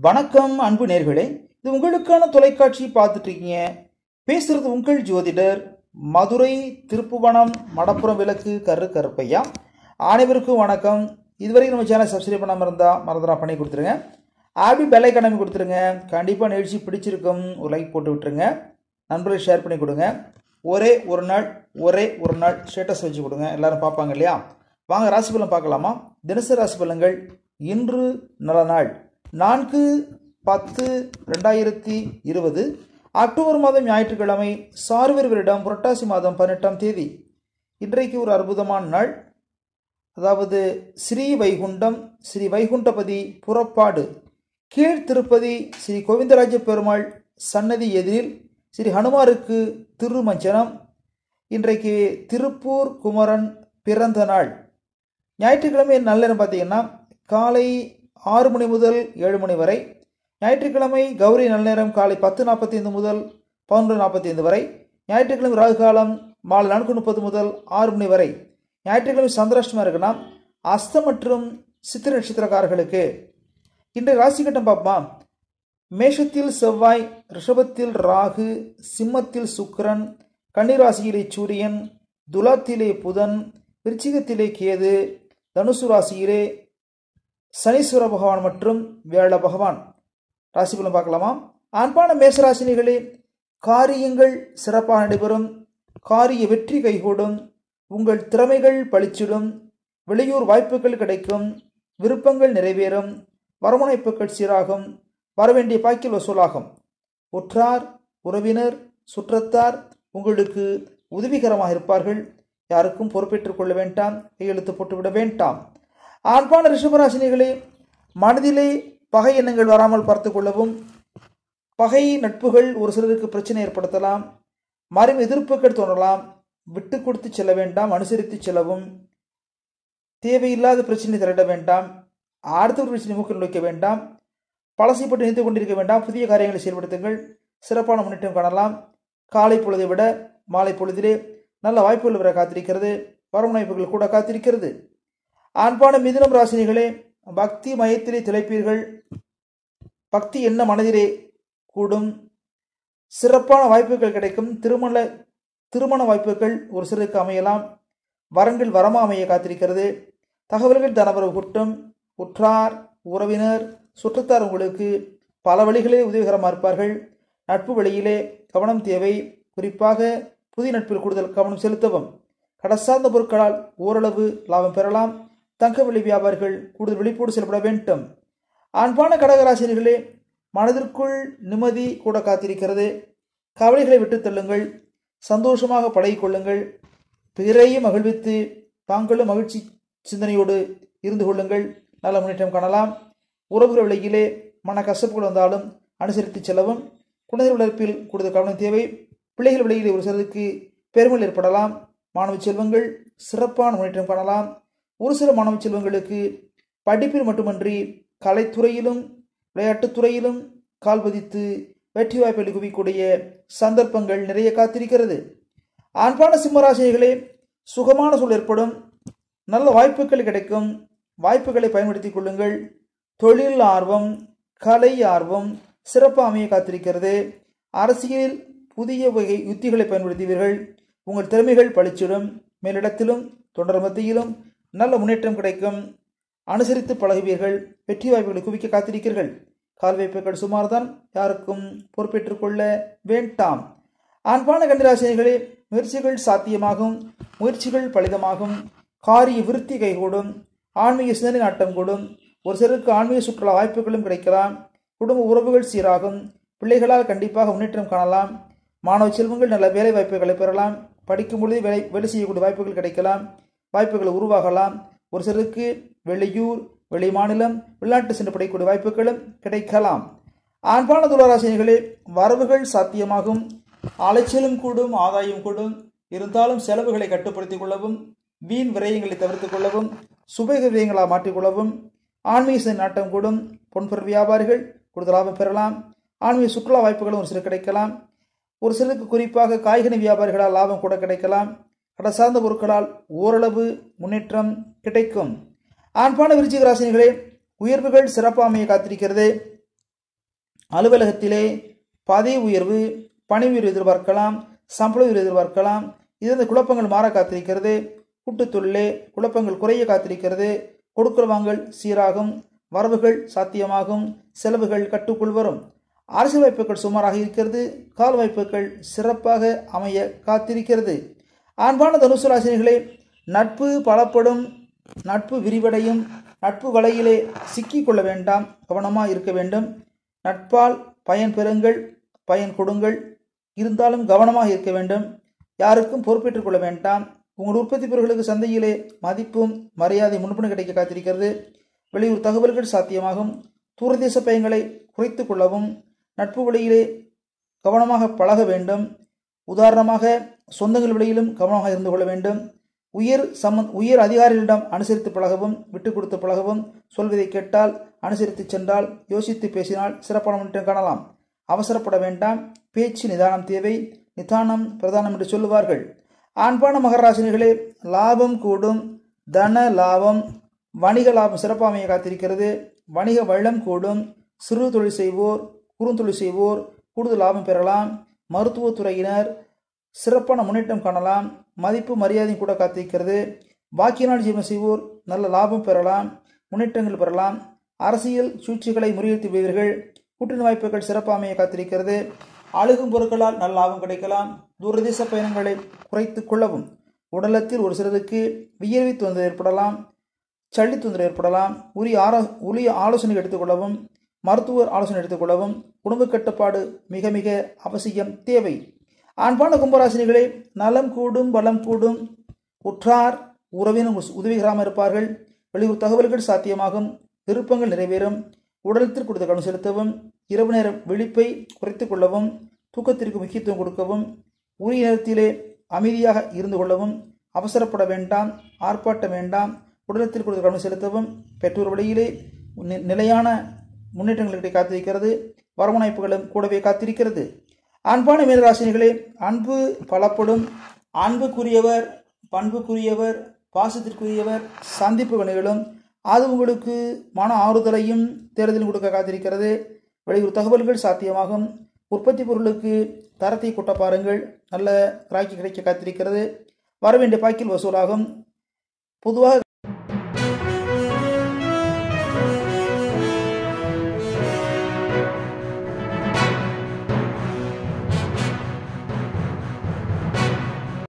வணக்கம் அன்பு நேர்களே இது உங்களுக்கான தொலைக்காட்சி பார்த்துட்டு இருக்கீங்க பேசுறது உங்கள் ஜோதிடர் மதுரை திருப்புவனம் மடப்புறம் விளக்கு கரு கருப்பையா அனைவருக்கும் வணக்கம் இதுவரைக்கும் நம்ம சேனல் சப்ஸ்கிரைப் பண்ணாமல் இருந்தால் மறந்துடா பண்ணி கொடுத்துருங்க ஆபி பெல்லை கடமை கொடுத்துருங்க கண்டிப்பாக நிகழ்ச்சி பிடிச்சிருக்கும் ஒரு லைக் போட்டு விட்டுருங்க நண்பர்கள் ஷேர் பண்ணி கொடுங்க ஒரே ஒரு நாள் ஒரே ஒரு நாள் ஸ்டேட்டஸ் வச்சு கொடுங்க எல்லாரும் பார்ப்பாங்க இல்லையா வாங்க ராசி பலன் பார்க்கலாமா தினசரி ராசி பலன்கள் இன்று நல்ல நாள் நான்கு பத்து ரெண்டாயிரத்தி இருபது அக்டோபர் மாதம் ஞாயிற்றுக்கிழமை சார்வர் வருடம் புரட்டாசி மாதம் பதினெட்டாம் தேதி இன்றைக்கு ஒரு அற்புதமான நாள் அதாவது ஸ்ரீ வைகுண்டம் ஸ்ரீ வைகுண்டபதி புறப்பாடு கீழ் திருப்பதி ஸ்ரீ கோவிந்தராஜ பெருமாள் சன்னதி எதிரில் ஸ்ரீ ஹனுமாருக்கு திருமஞ்சனம் இன்றைக்கு திருப்பூர் குமரன் பிறந்த நாள் ஞாயிற்றுக்கிழமை நல்ல நேரம் பார்த்தீங்கன்னா காலை ஆறு மணி முதல் ஏழு மணி வரை ஞாயிற்றுக்கிழமை கௌரி நல்ல நேரம் காலை பத்து நாற்பத்தைந்து முதல் பதினொன்று நாற்பத்தைந்து வரை ஞாயிற்றுக்கிழமை ராகு காலம் மாலை நான்கு முப்பது முதல் ஆறு மணி வரை ஞாயிற்றுக்கிழமை சந்திராஷ்டமாக இருக்குன்னா அஸ்தம் மற்றும் சித்திர நட்சத்திரக்காரர்களுக்கு இன்றைய ராசி கட்டம் பார்ப்போமா மேஷத்தில் செவ்வாய் ரிஷபத்தில் ராகு சிம்மத்தில் சுக்கிரன் கன்னிராசியிலே சூரியன் துலாத்திலே புதன் விருச்சிகத்திலே கேது தனுசு ராசியிலே சனீஸ்வர பகவான் மற்றும் வேள பகவான் ராசி பலன் பார்க்கலாமா அன்பான மேசராசினிகளே காரியங்கள் சிறப்பாக நடைபெறும் காரிய வெற்றி கைகூடும் உங்கள் திறமைகள் பளிச்சிடும் வெளியூர் வாய்ப்புகள் கிடைக்கும் விருப்பங்கள் நிறைவேறும் வரமுனைப்புகள் சீராகும் வரவேண்டிய பாக்கில் வசூலாகும் உற்றார் உறவினர் சுற்றத்தார் உங்களுக்கு உதவிகரமாக இருப்பார்கள் யாருக்கும் பொறுப்பேற்றுக் கொள்ள வேண்டாம் கையெழுத்து போட்டுவிட வேண்டாம் ஆண்பான ரிஷபராசினிகளே மனதிலே பகை எண்ணங்கள் வராமல் பார்த்து கொள்ளவும் பகை நட்புகள் ஒரு சிலருக்கு பிரச்சனை ஏற்படுத்தலாம் மறைவு எதிர்ப்புகள் தோன்றலாம் விட்டு கொடுத்து செல்ல வேண்டாம் அனுசரித்து செல்லவும் தேவையில்லாத பிரச்சனை திரட்ட வேண்டாம் அடுத்த ஒரு பிரச்சனை மூக்கில் நுழைக்க வேண்டாம் பழசைப்பட்டு நினைத்து கொண்டிருக்க வேண்டாம் புதிய காரியங்களை செயல்படுத்துங்கள் சிறப்பான முன்னேற்றம் காணலாம் காலை பொழுதை விட மாலை பொழுதிலே நல்ல வாய்ப்புகள் வர காத்திருக்கிறது வரும் வாய்ப்புகள் கூட காத்திருக்கிறது ஆண்பான மிதுனம் ராசினிகளே பக்தி மயத்திலே திளைப்பீர்கள் பக்தி என்ன மனதிலே கூடும் சிறப்பான வாய்ப்புகள் கிடைக்கும் திருமண திருமண வாய்ப்புகள் ஒரு சிலருக்கு அமையலாம் வரங்கள் வரமா அமைய காத்திருக்கிறது தகவல்கள் தனவரவு கூட்டம் உற்றார் உறவினர் சுற்றத்தார் உங்களுக்கு பல வழிகளில் உதவிகரமாக இருப்பார்கள் நட்பு வழியிலே கவனம் தேவை குறிப்பாக புதிய நட்பில் கூடுதல் கவனம் செலுத்தவும் கடசார்ந்த பொருட்களால் ஓரளவு லாபம் பெறலாம் தங்க வெளி வியாபாரிகள் கூடுதல் விழிப்போடு செயல்பட வேண்டும் அன்பான கடகராசிரியர்களே மனதிற்குள் நிம்மதி கூட காத்திருக்கிறது கவலைகளை விட்டு தள்ளுங்கள் சந்தோஷமாக பழகிக்கொள்ளுங்கள் பிறையும் மகிழ்வித்து தாங்களும் மகிழ்ச்சி சிந்தனையோடு இருந்து கொள்ளுங்கள் நல்ல முன்னேற்றம் காணலாம் உறவுகள் விலையிலே மன கசப்புகள் வந்தாலும் அனுசரித்து செல்லவும் குழந்தைகள் வளர்ப்பில் கூடுதல் கவனம் தேவை பிள்ளைகள் விலையிலே ஒரு சிலருக்கு பெருமை ஏற்படலாம் மாணவ செல்வங்கள் சிறப்பான முன்னேற்றம் காணலாம் ஒரு சில மாணவ செல்வங்களுக்கு படிப்பில் மட்டுமன்றி கலைத்துறையிலும் விளையாட்டுத்துறையிலும் கால் பதித்து வெற்றி வாய்ப்புகளை குவிக்கூடிய சந்தர்ப்பங்கள் நிறைய காத்திருக்கிறது ஆண்பான சிம்மராசினிகளே சுகமான சூழல் ஏற்படும் நல்ல வாய்ப்புகள் கிடைக்கும் வாய்ப்புகளை பயன்படுத்திக் கொள்ளுங்கள் தொழில் ஆர்வம் கலை ஆர்வம் சிறப்பாக அமைய காத்திருக்கிறது அரசியலில் புதிய வகை யுத்திகளை பயன்படுத்துவீர்கள் உங்கள் திறமைகள் பளிச்சிடும் மேலிடத்திலும் தொண்டர் மத்தியிலும் நல்ல முன்னேற்றம் கிடைக்கும் அனுசரித்து பழகுவீர்கள் வெற்றி வாய்ப்புகளை குவிக்க காத்திருக்கிறீர்கள் கால் வைப்புகள் சுமார்தான் யாருக்கும் பொறுப்பேற்றுக் கொள்ள வேண்டாம் ஆண்பான கண்டிராசினிகளே முயற்சிகள் சாத்தியமாகும் முயற்சிகள் பலிதமாகும் காரிய விருத்தி கைகூடும் ஆன்மீக சிந்தனை நாட்டம் கூடும் ஒரு சிலருக்கு ஆன்மீக சுற்றுலா வாய்ப்புகளும் கிடைக்கலாம் குடும்ப உறவுகள் சீராகும் பிள்ளைகளால் கண்டிப்பாக முன்னேற்றம் காணலாம் மாணவ செல்வங்கள் நல்ல வேலை வாய்ப்புகளை பெறலாம் படிக்கும் பொழுது வேலை வேலை செய்யக்கூடிய வாய்ப்புகள் கிடைக்கலாம் வாய்ப்புகள் உருவாகலாம் ஒரு சிலருக்கு வெளியூர் வெளி மாநிலம் வெளிநாட்டு சென்று படிக்கக்கூடிய வாய்ப்புகளும் கிடைக்கலாம் ஆண்பான துளராசினிகளே வரவுகள் சாத்தியமாகும் அலைச்சலும் கூடும் ஆதாயம் கூடும் இருந்தாலும் செலவுகளை கட்டுப்படுத்திக் கொள்ளவும் வீண் விரயங்களை தவிர்த்துக் கொள்ளவும் சுபக விரயங்களாக மாற்றிக்கொள்ளவும் ஆன்மீக நாட்டம் கூடும் பொன்பொருள் வியாபாரிகள் கூடுதல் லாபம் பெறலாம் ஆன்மீக சுற்றுலா வாய்ப்புகளும் ஒரு சிலர் கிடைக்கலாம் ஒரு சிலருக்கு குறிப்பாக காய்கனி வியாபாரிகளால் லாபம் கூட கிடைக்கலாம் கடை சார்ந்த பொருட்களால் ஓரளவு முன்னேற்றம் கிடைக்கும் ஆண்பான விருச்சிக ராசினிகளே உயர்வுகள் சிறப்பாக அமைய காத்திருக்கிறது அலுவலகத்திலே பதவி உயர்வு பணி உயர்வு எதிர்பார்க்கலாம் சம்பள உயர்வு எதிர்பார்க்கலாம் இது குழப்பங்கள் மாற காத்திருக்கிறது கூட்டுத்தொழிலே குழப்பங்கள் குறைய காத்திருக்கிறது கொடுக்கல் வாங்கல் சீராகும் வரவுகள் சாத்தியமாகும் செலவுகள் கட்டுக்குள் வரும் அரசியல் வாய்ப்புகள் சுமாராக இருக்கிறது கால் வாய்ப்புகள் சிறப்பாக அமைய காத்திருக்கிறது அன்பான தனுசு ராசினிகளே நட்பு பலப்படும் நட்பு விரிவடையும் நட்பு வலையிலே சிக்கிக் கொள்ள வேண்டாம் கவனமாக இருக்க வேண்டும் நட்பால் பயன் பெறுங்கள் பயன் கொடுங்கள் இருந்தாலும் கவனமாக இருக்க வேண்டும் யாருக்கும் பொறுப்பேற்றுக் கொள்ள வேண்டாம் உங்கள் உற்பத்தி பொருட்களுக்கு சந்தையிலே மதிப்பும் மரியாதை முன்புணு கிடைக்க காத்திருக்கிறது வெளியூர் தகவல்கள் சாத்தியமாகும் தூரதேச பயன்களை குறைத்து கொள்ளவும் நட்பு வழியிலே கவனமாக பழக வேண்டும் உதாரணமாக சொந்தங்கள் வழியிலும் கவனமாக இருந்து கொள்ள வேண்டும் உயர் சம்ம உயர் அதிகாரிகளிடம் அனுசரித்து பழகவும் விட்டு கொடுத்து பழகவும் சொல்வதை கேட்டால் அனுசரித்து சென்றால் யோசித்து பேசினால் சிறப்பான முன்னேற்றம் காணலாம் அவசரப்பட வேண்டாம் பேச்சு நிதானம் தேவை நிதானம் பிரதானம் என்று சொல்லுவார்கள் ஆண்பான மகராசினிகளே லாபம் கூடும் தன லாபம் வணிக லாபம் சிறப்பாமைய காத்திருக்கிறது வணிக வளம் கூடும் சிறு தொழில் செய்வோர் குறுந்தொழில் செய்வோர் கூடுதல் லாபம் பெறலாம் மருத்துவத்துறையினர் சிறப்பான முன்னேற்றம் காணலாம் மதிப்பு மரியாதை கூட காத்திருக்கிறது பாக்கியநாள் ஜீவனம் செய்வோர் நல்ல லாபம் பெறலாம் முன்னேற்றங்கள் பெறலாம் அரசியல் சூழ்ச்சிகளை முறியடித்து வீரர்கள் கூட்டணி வாய்ப்புகள் சிறப்பாமைய காத்திருக்கிறது அழுகும் பொருட்களால் நல்ல லாபம் கிடைக்கலாம் தூரதேச பயணங்களை குறைத்து கொள்ளவும் உடலத்தில் ஒரு சிலருக்கு வியர்வை தொந்தரவு ஏற்படலாம் சளி தொந்தரவு ஏற்படலாம் உரிய ஆரோ உரிய ஆலோசனை எடுத்துக்கொள்ளவும் மருத்துவர் ஆலோசனை எடுத்துக்கொள்ளவும் குடும்ப கட்டுப்பாடு மிக மிக அவசியம் தேவை ஆண்பான கும்பராசினிகளே நலம் கூடும் பலம் கூடும் உற்றார் உறவினர் உதவிகரமாக இருப்பார்கள் வெளியூர் தகவல்கள் சாத்தியமாகும் விருப்பங்கள் நிறைவேறும் உடலத்தில் கொடுத்த கவனம் செலுத்தவும் இரவு நேர விழிப்பை குறைத்துக் கொள்ளவும் தூக்கத்திற்கு முக்கியத்துவம் கொடுக்கவும் உரிய நேரத்திலே அமைதியாக இருந்து கொள்ளவும் அவசரப்பட வேண்டாம் ஆர்ப்பாட்டம் வேண்டாம் உடலத்தில் கொடுத்த கவனம் செலுத்தவும் பெற்றோர் வழியிலே நி- நிலையான முன்னேற்றங்களுக்கு காத்திருக்கிறது வரவணைப்புகளும் கூடவே காத்திருக்கிறது அன்பான மீனராசினிகளே அன்பு பலப்படும் அன்புக்குரியவர் பண்புக்குரியவர் பாசத்திற்குரியவர் சந்திப்பு நிகழும் அது உங்களுக்கு மன ஆறுதலையும் தேர்தலும் கொடுக்க காத்திருக்கிறது வெளியூர் தகவல்கள் சாத்தியமாகும் உற்பத்தி பொருளுக்கு தரத்தை கூட்ட பாருங்கள் நல்ல ராக்கி கிடைக்க காத்திருக்கிறது வரவேண்டிய பாக்கில் வசூலாகும் பொதுவாக